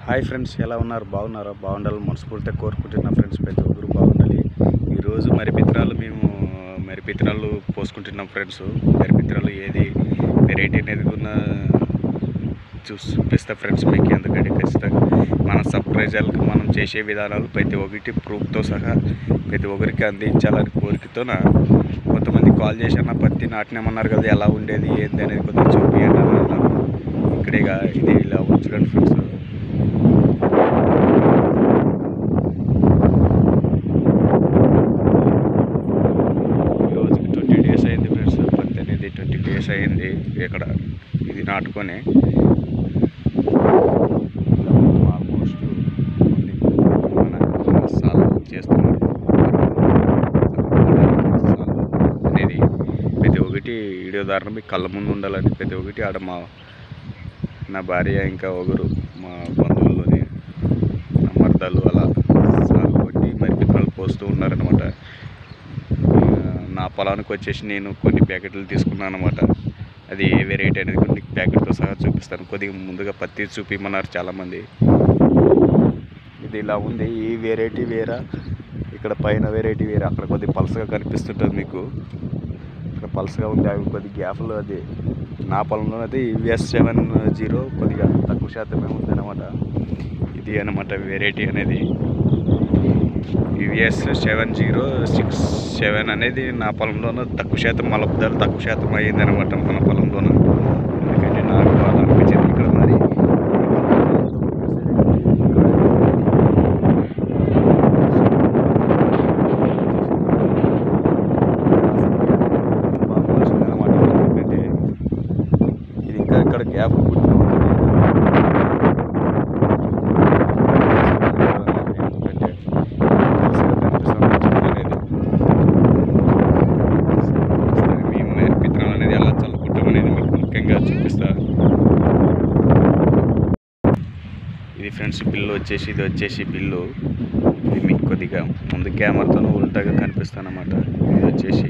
Hi friends ఎలా ఉన్నారు బాగున్నారా బాగుండాలి మనస్ఫూర్తిగా కోరుకుంటున్నా ఫ్రెండ్స్ ప్రతి ఒక్కరు బాగుండాలి ఈరోజు మరి పిత్రాలు మేము మరి పిత్రాలు పోసుకుంటున్నాం ఫ్రెండ్స్ మరి పిత్రాలు ఏది వెరైటీ అనేది కూడా చూసి చూపిస్తా ఫ్రెండ్స్ మీకు ఎందుకంటే ఖచ్చితంగా మన సర్ప్రైజర్లకు మనం చేసే విధానాలు ప్రతి ఒక్కటి ప్రూఫ్తో సహా ప్రతి ఒక్కరికి అందించాలని కోరికతో కొంతమంది కాల్ చేసి అన్న పత్తి నాటినామన్నారు కదా ఎలా ఉండేది ఏంది అనేది కొద్దిగా చూపియండి అని అన్నారు ఇక్కడేగా ఇది ఇలా ఉంచడం ఫ్రెండ్స్ ఈ రోజుకి ట్వంటీ డేస్ అయింది ఫ్రెండ్స్ పత్తి అనేది ట్వంటీ డేస్ అయింది ఇక్కడ ఇది నాటుకొని ఆల్మోస్ట్ మన సాల్వ్ చేస్తున్నారు సాల్వ్ అనేది ప్రతి ఒక్కటి వీడియో ద్వారా మీకు కళ్ళ ముందు ఉండాలని ప్రతి ఒక్కటి ఆడ మా నా భార్య ఇంకా ఒకరు మా బంధువుల్లోని నా మర్దాలు అలా సాగు కొట్టి మరి విత్తనాలు పోస్తూ ఉన్నారనమాట నా పొలానికి వచ్చేసి నేను కొన్ని ప్యాకెట్లు తీసుకున్నాను అనమాట అది ఏ వెరైటీ అనేది కొన్ని ప్యాకెట్తో సహా చూపిస్తాను కొద్దిగా ముందుగా పత్తి చూపించమన్నారు చాలామంది ఇది ఇలా ఉంది ఈ వెరైటీ వేరా ఇక్కడ పైన వెరైటీ వేరే అక్కడ కొద్దిగా పలసగా కనిపిస్తుంటుంది మీకు ఇక్కడ పలసగా ఉంది అవి కొద్ది గ్యాప్లో అది నా పొలంలో అయితే ఈవీఎస్ సెవెన్ జీరో కొద్దిగా తక్కువ శాతమే ఉంది అనమాట ఇది అనమాట వెరైటీ అనేది E V S seven zero six seven అనేది నా పొలంలోనూ తక్కువ శాతం మలబద్దాలు తక్కువ శాతం అయ్యింది అనమాట మన పొలంలోనూ ఎందుకంటే నాకు అలా అనిపించింది ఇక్కడ మరి బాగా వచ్చింది అనమాట ఎందుకంటే ఇది ఇంకా ఇక్కడ గ్యాప్ పుట్టిన ఎందుకంటే పలసగా కనిపిస్తుంది చెట్టు అనేది. మేము నేర్పిత్రం అనేది ఎలా చల్లుకుంటాం అనేది మీకు ముఖ్యంగా చూపిస్తా ఇది ఫ్రెండ్స్ బిల్లు వచ్చేసి ఇది వచ్చేసి బిల్లు ఇది మీకు కొద్దిగా ముందు కెమెరాతో ఉల్టాగా కనిపిస్తాను అనమాట ఇది వచ్చేసి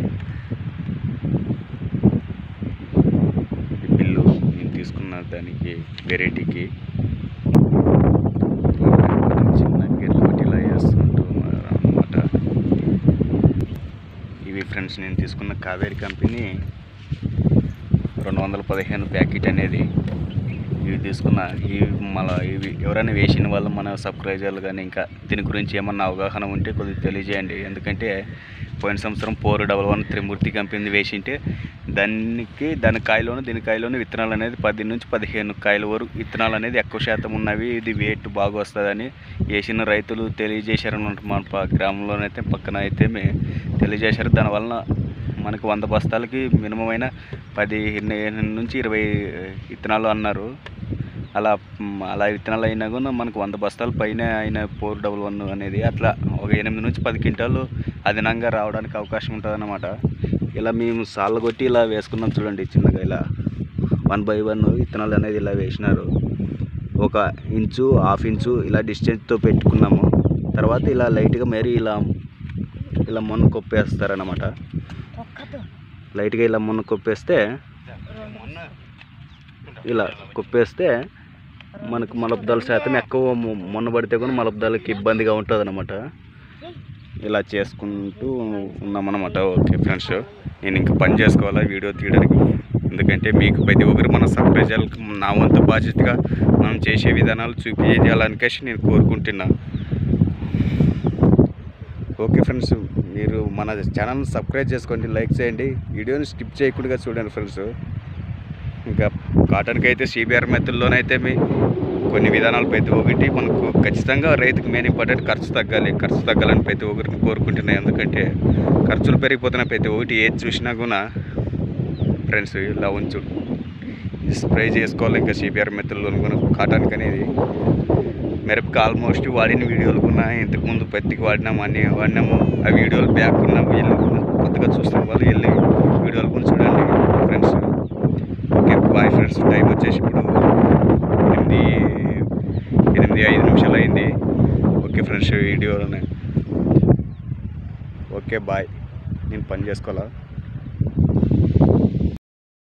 ఈ బిల్లు నేను తీసుకున్న దానికి వెరైటీకి చిన్న గెర్లు పెట్టి ఇలా వేస్తుంటూ అనమాట ఇవి ఫ్రెండ్స్ నేను తీసుకున్న కావేరి కంపెనీ రెండు వందల పదిహేను ప్యాకెట్ అనేది ఇవి తీసుకున్న ఇవి మళ్ళీ ఇవి ఎవరైనా వేసిన వాళ్ళు మన సబ్స్క్రైబర్లు కానీ ఇంకా దీని గురించి ఏమన్నా అవగాహన ఉంటే కొద్దిగా తెలియజేయండి ఎందుకంటే పోయిన సంవత్సరం four double one Trimurthi company వేసింటే దానికి దాని కాయలోను దీని కాయలోను విత్తనాలు అనేది పది నుంచి పదిహేను కాయల వరకు విత్తనాలు అనేది ఎక్కువ శాతం ఉన్నవి ఇది వెయిట్ బాగా వస్తుందని వేసిన రైతులు తెలియజేశారన్నమాట మన ప- గ్రామంలోనైతే పక్కన అయితే మే తెలియజేశారు దానివలన మనకు వంద బస్తాలకి మినిమం అయినా పదిహేను నుంచి ఇరవై విత్తనాలు అన్నారు అలా మ్, అలా విత్తనాలు అయినా కూడా మనకు వంద బస్తాల పైన అయిన ఫోర్ డబల్ వన్ అనేది అట్లా ఒక ఎనిమిది నుంచి పది క్వింటాలు అదనంగా రావడానికి అవకాశం ఉంటుంది అన్నమాట ఇలా మేము సార్లు కొట్టి ఇలా వేసుకున్నాం చూడండి చిన్నగా ఇలా వన్ బై వన్ విత్తనాలు అనేది ఇలా వేసినారు ఒక ఇంచు హాఫ్ ఇంచు ఇలా డిస్టెన్స్తో పెట్టుకున్నాము తర్వాత ఇలా లైట్గా మరి ఇలా ఇలా మొన్న కొప్పేస్తారనమాట లైట్గా ఇలా మొన్న కొప్పేస్తే ఇలా కొప్పేస్తే మనకు మలబద్దాల శాతం ఎక్కువ మొ- మొన్న పడితే కూడా మలబద్దాలకి ఇబ్బందిగా ఉంటుంది అనమాట ఇలా చేసుకుంటూ ఉన్నామన్నమాట ఓకే ఫ్రెండ్స్ నేను ఇంకా పని చేసుకోవాలా వీడియో తీయడానికి ఎందుకంటే మీకు ప్రతి ఒక్కరు మన సర్ప్రైజర్లకు నా వంతు బాధ్యతగా మనం చేసే విధానాలు చూపించాలనికేసి నేను కోరుకుంటున్నా ఓకే ఫ్రెండ్స్ మీరు మన ఛానల్ని సబ్స్క్రైబ్ చేసుకోండి లైక్ చేయండి వీడియోని స్కిప్ చేయకుండా చూడండి ఫ్రెండ్స్ ఇంకా కాటన్కి అయితే సిబిఆర్ మెథడ్లోనైతే మీ కొన్ని విధానాలు ప్రతి ఒక్కటి మనకు ఖచ్చితంగా రైతుకు మెయిన్ ఇంపార్టెంట్ ఖర్చు తగ్గాలి ఖర్చు తగ్గాలని ప్రతి ఒక్కరిని కోరుకుంటున్నాయి ఎందుకంటే ఖర్చులు పెరిగిపోతున్న ప్రతి ఒక్కటి ఏది చూసినా కూడా ఫ్రెండ్స్ ఇలా ఉంచు స్ప్రే చేసుకోవాలి ఇంకా సిబిఆర్ మెథడ్లో కూడా కాటన్కి అనేది మిరపకి ఆల్మోస్ట్ వాడిన వీడియోలు కూడా ఇంతకుముందు పత్తికి వాడినాము అన్ని వాడినాము ఆ వీడియోలు బ్యాక్ ఉన్నాము వెళ్ళి కొత్తగా చూస్తున్న వాళ్ళు వెళ్ళి వీడియోలు కూడా చూడండి friends okay bye friends time వచ్చేసి ఇప్పుడు ఎనిమిది ఎనిమిది ఐదు నిమిషాలు అయింది ఓకే ఫ్రెండ్స్ వీడియోలోనే ఓకే బాయ్ నేను పని చేసుకోవాలా